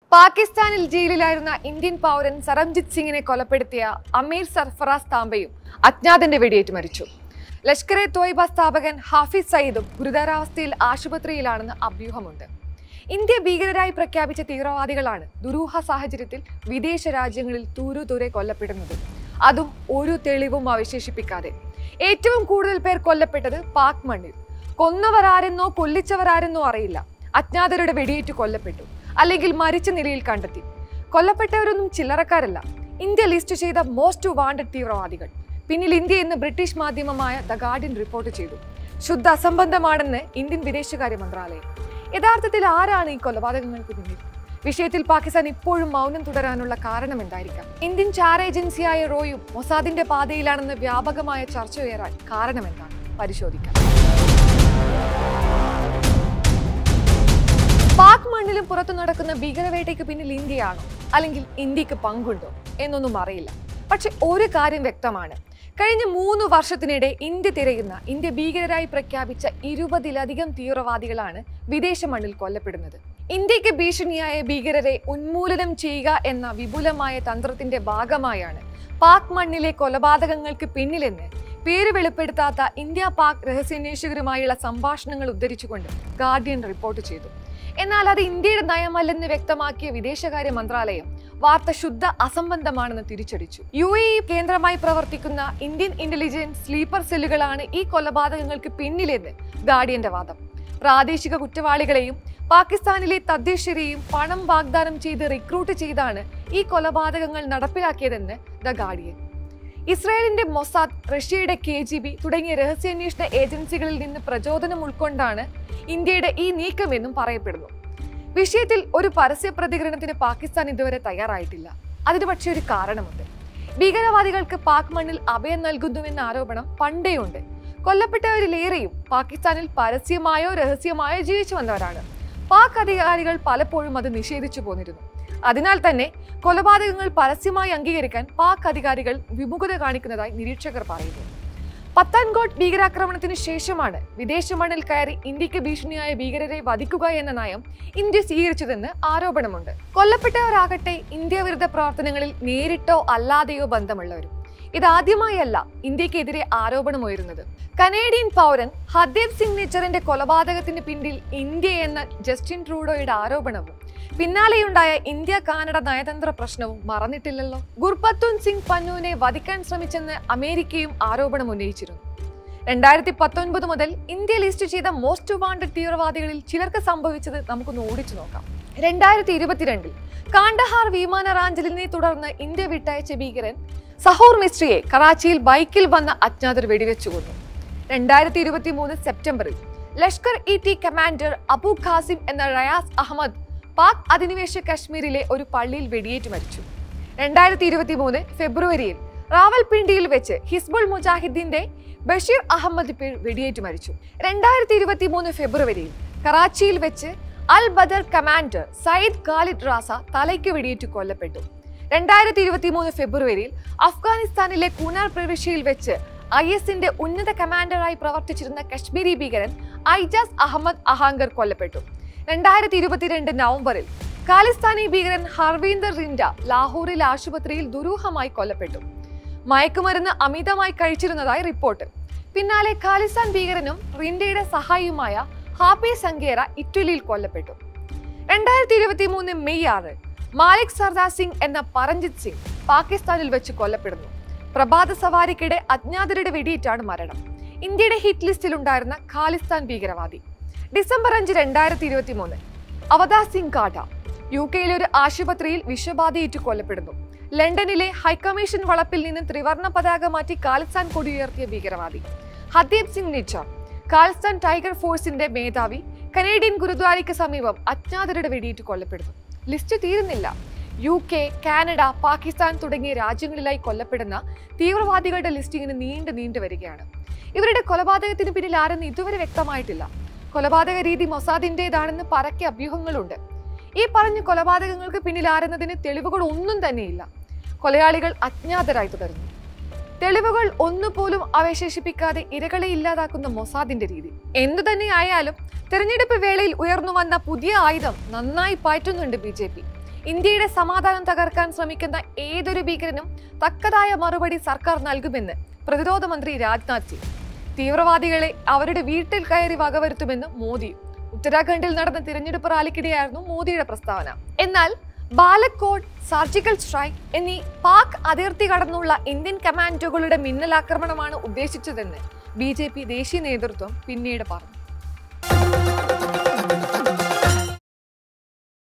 പാകിസ്ഥാനിൽ ജയിലിലായിരുന്ന ഇന്ത്യൻ പൗരൻ സരംജിത് സിംഗിനെ കൊലപ്പെടുത്തിയ അമീർ സർഫറാസ് താമ്പയും അജ്ഞാതന്റെ വെടിയേറ്റ് മരിച്ചു ലഷ്കർ എ തോയ്ബ സ്ഥാപകൻ ഹാഫിസ് സയ്യിദും ഗുരുതരാവസ്ഥയിൽ ആശുപത്രിയിലാണെന്ന് അഭ്യൂഹമുണ്ട് ഇന്ത്യ ഭീകരരായി പ്രഖ്യാപിച്ച തീവ്രവാദികളാണ് ദുരൂഹ സാഹചര്യത്തിൽ വിദേശ രാജ്യങ്ങളിൽ തൂരുതുരെ കൊല്ലപ്പെടുന്നത് അതും ഒരു തെളിവും അവശേഷിപ്പിക്കാതെ ഏറ്റവും കൂടുതൽ പേർ കൊല്ലപ്പെട്ടത് പാക് മണ്ണിൽ കൊന്നവരാരെന്നോ കൊല്ലിച്ചവരാരെന്നോ അറിയില്ല അജ്ഞാതരുടെ വെടിയേറ്റ് കൊല്ലപ്പെട്ടു അല്ലെങ്കിൽ മരിച്ച നിലയിൽ കണ്ടെത്തി കൊല്ലപ്പെട്ടവരൊന്നും ചില്ലറക്കാരല്ല ഇന്ത്യ ലിസ്റ്റ് ചെയ്ത മോസ്റ്റ് വാണ്ടഡ് തീവ്രവാദികൾ പിന്നിൽ ഇന്ത്യ എന്ന് ബ്രിട്ടീഷ് മാധ്യമമായ ദ ഗാർഡിയൻ റിപ്പോർട്ട് ചെയ്തു ശുദ്ധ അസംബന്ധമാണെന്ന് ഇന്ത്യൻ വിദേശകാര്യ മന്ത്രാലയം യഥാർത്ഥത്തിൽ ആരാണ് ഈ കൊലപാതകങ്ങൾക്ക് പിന്നിൽ വിഷയത്തിൽ പാകിസ്ഥാൻ ഇപ്പോഴും മൗനം തുടരാനുള്ള കാരണം എന്തായിരിക്കാം ഇന്ത്യൻ ചാര ഏജൻസിയായ റോയും മൊസാദിന്റെ പാതയിലാണെന്ന് വ്യാപകമായ ചർച്ച ഉയരാൻ കാരണം എന്താണ് പരിശോധിക്കാം പാക് മണ്ണിലും പുറത്തു നടക്കുന്ന ഭീകരവേട്ടയ്ക്ക് പിന്നിൽ ഇന്ത്യയാണോ അല്ലെങ്കിൽ ഇന്ത്യക്ക് പങ്കുണ്ടോ എന്നൊന്നും അറിയില്ല പക്ഷെ ഒരു കാര്യം വ്യക്തമാണ് കഴിഞ്ഞ മൂന്ന് വർഷത്തിനിടെ ഇന്ത്യ തിരയുന്ന ഇന്ത്യ ഭീകരരായി പ്രഖ്യാപിച്ച ഇരുപതിലധികം തീവ്രവാദികളാണ് വിദേശ മണ്ണിൽ കൊല്ലപ്പെടുന്നത് ഇന്ത്യക്ക് ഭീഷണിയായ ഭീകരരെ ഉന്മൂലനം ചെയ്യുക എന്ന വിപുലമായ തന്ത്രത്തിന്റെ ഭാഗമായാണ് പാക് മണ്ണിലെ കൊലപാതകങ്ങൾക്ക് പിന്നിലെന്ന് പേര് വെളിപ്പെടുത്താത്ത ഇന്ത്യ പാക് രഹസ്യാന്വേഷകരുമായുള്ള സംഭാഷണങ്ങൾ ഉദ്ധരിച്ചുകൊണ്ട് ഗാർഡിയൻ റിപ്പോർട്ട് ചെയ്തു എന്നാൽ അത് ഇന്ത്യയുടെ നയമല്ലെന്ന് വ്യക്തമാക്കിയ വിദേശകാര്യ മന്ത്രാലയം വാർത്ത ശുദ്ധ അസംബന്ധമാണെന്ന് തിരിച്ചടിച്ചു യു എ ഇ കേന്ദ്രമായി പ്രവർത്തിക്കുന്ന ഇന്ത്യൻ ഇന്റലിജൻസ് സ്ലീപ്പർ സെല്ലുകളാണ് ഈ കൊലപാതകങ്ങൾക്ക് പിന്നിലെന്ന് ഗാർഡിയന്റെ വാദം പ്രാദേശിക കുറ്റവാളികളെയും പാകിസ്ഥാനിലെ തദ്ദേശീയരെയും പണം വാഗ്ദാനം ചെയ്ത് റിക്രൂട്ട് ചെയ്താണ് ഈ കൊലപാതകങ്ങൾ നടപ്പിലാക്കിയതെന്ന് ദ ഗാർഡിയൻ ഇസ്രായേലിന്റെ മൊസാദ് റഷ്യയുടെ കെ ജി ബി തുടങ്ങിയ രഹസ്യാന്വേഷണ ഏജൻസികളിൽ നിന്ന് പ്രചോദനം ഉൾക്കൊണ്ടാണ് ഇന്ത്യയുടെ ഈ നീക്കമെന്നും പറയപ്പെടുന്നു വിഷയത്തിൽ ഒരു പരസ്യ പ്രതികരണത്തിന് പാകിസ്ഥാൻ ഇതുവരെ തയ്യാറായിട്ടില്ല അതിന് പക്ഷേ ഒരു കാരണമുണ്ട് ഭീകരവാദികൾക്ക് പാക് മണ്ണിൽ അഭയം നൽകുന്നുവെന്ന ആരോപണം പണ്ടേയുണ്ട് കൊല്ലപ്പെട്ടവരിലേറെയും പാകിസ്ഥാനിൽ പരസ്യമായോ രഹസ്യമായോ ജീവിച്ചു വന്നവരാണ് പാക് അധികാരികൾ പലപ്പോഴും അത് നിഷേധിച്ചു പോന്നിരുന്നു അതിനാൽ തന്നെ കൊലപാതകങ്ങൾ പരസ്യമായി അംഗീകരിക്കാൻ പാക് അധികാരികൾ വിമുഖത കാണിക്കുന്നതായി നിരീക്ഷകർ പറയുന്നു പത്താൻകോട്ട് ഭീകരാക്രമണത്തിന് ശേഷമാണ് വിദേശ മണ്ണിൽ കയറി ഇന്ത്യക്ക് ഭീഷണിയായ ഭീകരരെ വധിക്കുക എന്ന നയം ഇന്ത്യ സ്വീകരിച്ചതെന്ന് ആരോപണമുണ്ട് കൊല്ലപ്പെട്ടവരാകട്ടെ ഇന്ത്യ വിരുദ്ധ പ്രവർത്തനങ്ങളിൽ നേരിട്ടോ അല്ലാതെയോ ബന്ധമുള്ളവരും ഇതാദ്യമായല്ല ഇന്ത്യക്കെതിരെ ആരോപണം ഉയരുന്നത് കനേഡിയൻ പൗരൻ ഹർദേവ് സിംഗ് നിച്ചറിന്റെ കൊലപാതകത്തിന് പിന്നിൽ ഇന്ത്യ എന്ന ജസ്റ്റിൻ ട്രൂഡോയുടെ ആരോപണവും പിന്നാലെയുണ്ടായ ഇന്ത്യ കാനഡ നയതന്ത്ര പ്രശ്നവും മറന്നിട്ടില്ലല്ലോ ഗുർപത്തുൻ സിംഗ് പന്നുവിനെ വധിക്കാൻ ശ്രമിച്ചെന്ന് അമേരിക്കയും ആരോപണം ഉന്നയിച്ചിരുന്നു രണ്ടായിരത്തി പത്തൊൻപത് മുതൽ ഇന്ത്യ ലിസ്റ്റ് ചെയ്ത മോസ്റ്റ് വാണ്ടഡ് തീവ്രവാദികളിൽ ചിലർക്ക് സംഭവിച്ചത് നമുക്കൊന്ന് ഓടിച്ചു നോക്കാം രണ്ടായിരത്തി ഇരുപത്തിരണ്ടിൽ കാണ്ടഹാർ വിമാനറാഞ്ചലിനെ തുടർന്ന് ഇന്ത്യ വിട്ടയച്ച ഭീകരൻ സഹൂർ മിസ്ട്രിയെ കറാച്ചിയിൽ ബൈക്കിൽ വന്ന അജ്ഞാതർ വെടിവെച്ചു കൊന്നു രണ്ടായിരത്തി ഇരുപത്തി മൂന്ന് സെപ്റ്റംബറിൽ ലഷ്കർ ഇ ടി കമാൻഡർ അബു ഖാസിം എന്ന റയാസ് അഹമ്മദ് പാക് അധിനിവേശ കശ്മീരിലെ ഒരു പള്ളിയിൽ വെടിയേറ്റ് മരിച്ചു രണ്ടായിരത്തി ഇരുപത്തി മൂന്ന് ഫെബ്രുവരിയിൽ റാവൽപിണ്ടിയിൽ വെച്ച് ഹിസ്ബുൾ മുജാഹിദ്ദീന്റെ ബഷീർ അഹമ്മദ് പേർ വെടിയേറ്റ് മരിച്ചു രണ്ടായിരത്തി ഇരുപത്തി മൂന്ന് ഫെബ്രുവരിയിൽ കറാച്ചിയിൽ വെച്ച് അൽ ബദർ കമാൻഡർ സയ്യിദ് ഖാലിദ് റാസ തലയ്ക്ക് വെടിയേറ്റ് കൊല്ലപ്പെട്ടു രണ്ടായിരത്തി ഇരുപത്തി മൂന്ന് ഫെബ്രുവരിയിൽ അഫ്ഗാനിസ്ഥാനിലെ കുനാർ പ്രവിശ്യയിൽ വെച്ച് ഐ എസിന്റെ ഉന്നത കമാൻഡറായി പ്രവർത്തിച്ചിരുന്ന കശ്മീരി ഭീകരൻ ഐജാസ് അഹമ്മദ് അഹാങ്കർ കൊല്ലപ്പെട്ടു രണ്ടായിരത്തി ഇരുപത്തിരണ്ട് നവംബറിൽ ഖാലിസ്ഥാനി ഭീകരൻ ഹർവീന്ദർ റിൻഡ ലാഹോറിൽ ആശുപത്രിയിൽ ദുരൂഹമായി കൊല്ലപ്പെട്ടു മയക്കുമരുന്ന് അമിതമായി കഴിച്ചിരുന്നതായി റിപ്പോർട്ട് പിന്നാലെ ഖാലിസ്ഥാൻ ഭീകരനും റിൻഡയുടെ സഹായിയുമായ ഹാപ്പി സംഗേറ ഇറ്റലിയിൽ കൊല്ലപ്പെട്ടു രണ്ടായിരത്തി ഇരുപത്തി മൂന്ന് മെയ് ആറ് മാലിക് സർദാർ സിംഗ് എന്ന പരഞ്ജിത് സിംഗ് പാകിസ്ഥാനിൽ വെച്ച് കൊല്ലപ്പെടുന്നു പ്രഭാത സവാരിക്കിടെ അജ്ഞാതരുടെ വെടിയേറ്റാണ് മരണം ഇന്ത്യയുടെ ഹിറ്റ് ലിസ്റ്റിൽ ഉണ്ടായിരുന്ന ഖാലിസ്ഥാൻ ഭീകരവാദി ഡിസംബർ അഞ്ച് രണ്ടായിരത്തി ഇരുപത്തി മൂന്ന് അവതാർ സിംഗ് കാട്ട യു കെയിലെ ഒരു ആശുപത്രിയിൽ വിഷബാധയേറ്റ് കൊല്ലപ്പെടുന്നു ലണ്ടനിലെ ഹൈക്കമ്മീഷൻ വളപ്പിൽ നിന്ന് ത്രിവർണ പതാക മാറ്റി ഖാലിസ്ഥാൻ കൊടിയുയർത്തിയ ഭീകരവാദി ഹദീബ് സിംഗ് നിച്ചാർ ഖാലിസ്ഥാൻ ടൈഗർ ഫോഴ്സിന്റെ മേധാവി കനേഡിയൻ ഗുരുദ്വാരയ്ക്ക് സമീപം അജ്ഞാതരുടെ വെടിയേറ്റ് കൊല്ലപ്പെടുന്നു ലിസ്റ്റ് തീരുന്നില്ല യു കെ കാനഡ പാകിസ്ഥാൻ തുടങ്ങിയ രാജ്യങ്ങളിലായി കൊല്ലപ്പെടുന്ന തീവ്രവാദികളുടെ ലിസ്റ്റ് ഇങ്ങനെ നീണ്ടു നീണ്ടു വരികയാണ് ഇവരുടെ കൊലപാതകത്തിന് പിന്നിൽ ആരെന്ന് ഇതുവരെ വ്യക്തമായിട്ടില്ല കൊലപാതക രീതി മൊസാദിന്റേതാണെന്ന് പരക്കെ അഭ്യൂഹങ്ങളുണ്ട് ഈ പറഞ്ഞ കൊലപാതകങ്ങൾക്ക് പിന്നിൽ ആരെന്നതിന് തെളിവുകൾ ഒന്നും തന്നെയില്ല കൊലയാളികൾ അജ്ഞാതരായി തുടരുന്നു തെളിവുകൾ ഒന്നുപോലും അവശേഷിപ്പിക്കാതെ ഇരകളെ ഇല്ലാതാക്കുന്ന മൊസാദിന്റെ രീതി എന്തു തന്നെയായാലും തെരഞ്ഞെടുപ്പ് വേളയിൽ ഉയർന്നു വന്ന പുതിയ ആയുധം നന്നായി പാറ്റുന്നുണ്ട് ബി ജെ പി ഇന്ത്യയുടെ സമാധാനം തകർക്കാൻ ശ്രമിക്കുന്ന ഏതൊരു ഭീകരനും തക്കതായ മറുപടി സർക്കാർ നൽകുമെന്ന് പ്രതിരോധ മന്ത്രി രാജ്നാഥ് സിംഗ് തീവ്രവാദികളെ അവരുടെ വീട്ടിൽ കയറി വകവരുത്തുമെന്ന് മോദിയും ഉത്തരാഖണ്ഡിൽ നടന്ന തിരഞ്ഞെടുപ്പ് റാലിക്കിടെയായിരുന്നു മോദിയുടെ പ്രസ്താവന എന്നാൽ ബാലക്കോട്ട് സർജിക്കൽ സ്ട്രൈക്ക് എന്നീ പാക് അതിർത്തി കടന്നുള്ള ഇന്ത്യൻ കമാൻഡോകളുടെ മിന്നലാക്രമണമാണ് ഉദ്ദേശിച്ചതെന്ന് ബി ദേശീയ നേതൃത്വം പിന്നീട് പറഞ്ഞു